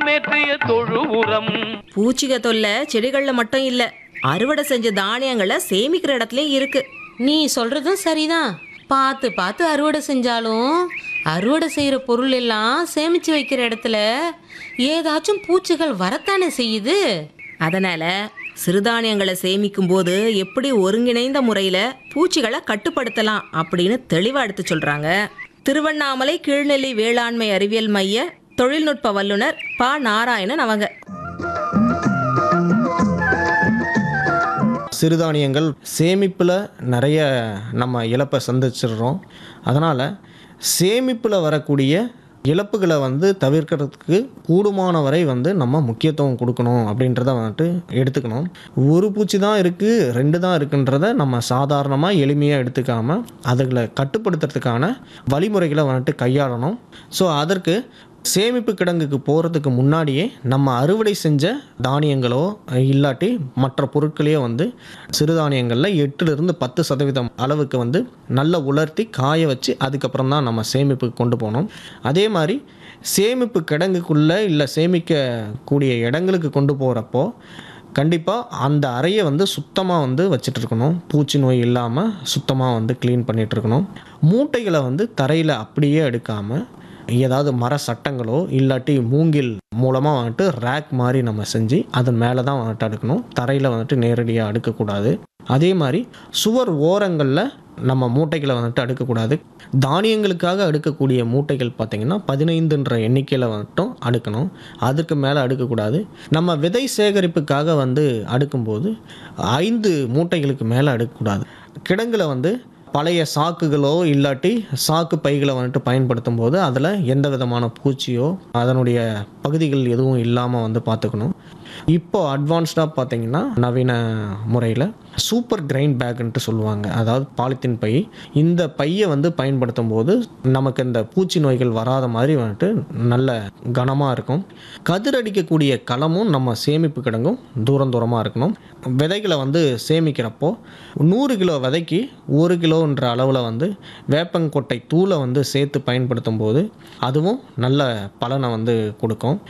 மேற்றிய தொழு உரம் பூச்சிக தொல்லை செடிகள்ல மட்டும் இல்ல அறுவடை செஞ்ச தானியங்களை சேமிக்கிற இடத்துலயும் இருக்கு நீ சொல்றதும் சரிதான் பார்த்து பார்த்து அறுவடை செஞ்சாலும் அறுவடை செய்யற பொருள் எல்லாம் சேமிச்சு வைக்கிற இடத்துல ஏதாச்சும் பூச்சிகள் வரத்தானே செய்யுது அதனால சிறுதானியங்களை சேமிக்கும் போது எப்படி ஒருங்கிணைந்த முறையில பூச்சிகளை கட்டுப்படுத்தலாம் அப்படின்னு தெளிவா எடுத்து சொல்றாங்க திருவண்ணாமலை கீழ்நெல்லி வேளாண்மை அறிவியல் மைய தொழில்நுட்ப வல்லுனர் ப நாராயணன் அவங்க சிறுதானியங்கள் சேமிப்பில் நிறைய நம்ம இழப்பை சந்திச்சிடுறோம் அதனால் சேமிப்பில் வரக்கூடிய இழப்புகளை வந்து தவிர்க்கிறதுக்கு கூடுமான வரை வந்து நம்ம முக்கியத்துவம் கொடுக்கணும் அப்படின்றத வந்துட்டு எடுத்துக்கணும் ஒரு பூச்சி தான் இருக்குது ரெண்டு தான் இருக்குன்றத நம்ம சாதாரணமாக எளிமையாக எடுத்துக்காமல் அதுகளை கட்டுப்படுத்துறதுக்கான வழிமுறைகளை வந்துட்டு கையாளணும் ஸோ அதற்கு சேமிப்பு கிடங்குக்கு போகிறதுக்கு முன்னாடியே நம்ம அறுவடை செஞ்ச தானியங்களோ இல்லாட்டி மற்ற பொருட்களையோ வந்து சிறுதானியங்களில் எட்டுலேருந்து பத்து சதவீதம் அளவுக்கு வந்து நல்லா உலர்த்தி காய வச்சு அதுக்கப்புறம் தான் நம்ம சேமிப்புக்கு கொண்டு போகணும் அதே மாதிரி சேமிப்பு கிடங்குக்குள்ளே இல்லை சேமிக்கக்கூடிய இடங்களுக்கு கொண்டு போகிறப்போ கண்டிப்பாக அந்த அறையை வந்து சுத்தமாக வந்து வச்சுட்டு இருக்கணும் பூச்சி நோய் இல்லாமல் சுத்தமாக வந்து க்ளீன் பண்ணிட்டு இருக்கணும் மூட்டைகளை வந்து தரையில் அப்படியே எடுக்காமல் ஏதாவது மர சட்டங்களோ இல்லாட்டி மூங்கில் மூலமாக வந்துட்டு ரேக் மாதிரி நம்ம செஞ்சு அதன் மேலே தான் வந்துட்டு அடுக்கணும் தரையில் வந்துட்டு நேரடியாக அடுக்கக்கூடாது அதே மாதிரி சுவர் ஓரங்களில் நம்ம மூட்டைகளை வந்துட்டு அடுக்கக்கூடாது தானியங்களுக்காக அடுக்கக்கூடிய மூட்டைகள் பார்த்திங்கன்னா பதினைந்துன்ற எண்ணிக்கையில் வந்துட்டும் அடுக்கணும் அதுக்கு மேலே அடுக்கக்கூடாது நம்ம விதை சேகரிப்புக்காக வந்து அடுக்கும்போது ஐந்து மூட்டைகளுக்கு மேலே அடுக்கக்கூடாது கிடங்குல வந்து பழைய சாக்குகளோ இல்லாட்டி சாக்கு பைகளை வந்துட்டு பயன்படுத்தும் போது அதில் எந்த விதமான பூச்சியோ அதனுடைய பகுதிகள் எதுவும் இல்லாமல் வந்து பார்த்துக்கணும் இப்போ அட்வான்ஸ்டாக பார்த்தீங்கன்னா நவீன முறையில் சூப்பர் கிரைண்ட் பேக்குன்ட்டு சொல்லுவாங்க அதாவது பாலித்தீன் பை இந்த பையை வந்து பயன்படுத்தும் போது நமக்கு இந்த பூச்சி நோய்கள் வராத மாதிரி வந்துட்டு நல்ல கனமாக இருக்கும் கதிர் அடிக்கக்கூடிய களமும் நம்ம சேமிப்பு கிடங்கும் தூரம் தூரமாக இருக்கணும் விதைகளை வந்து சேமிக்கிறப்போ நூறு கிலோ விதைக்கு ஒரு கிலோன்ற அளவில் வந்து வேப்பங்கொட்டை தூளை வந்து சேர்த்து பயன்படுத்தும் போது அதுவும் நல்ல பலனை வந்து கொடுக்கும்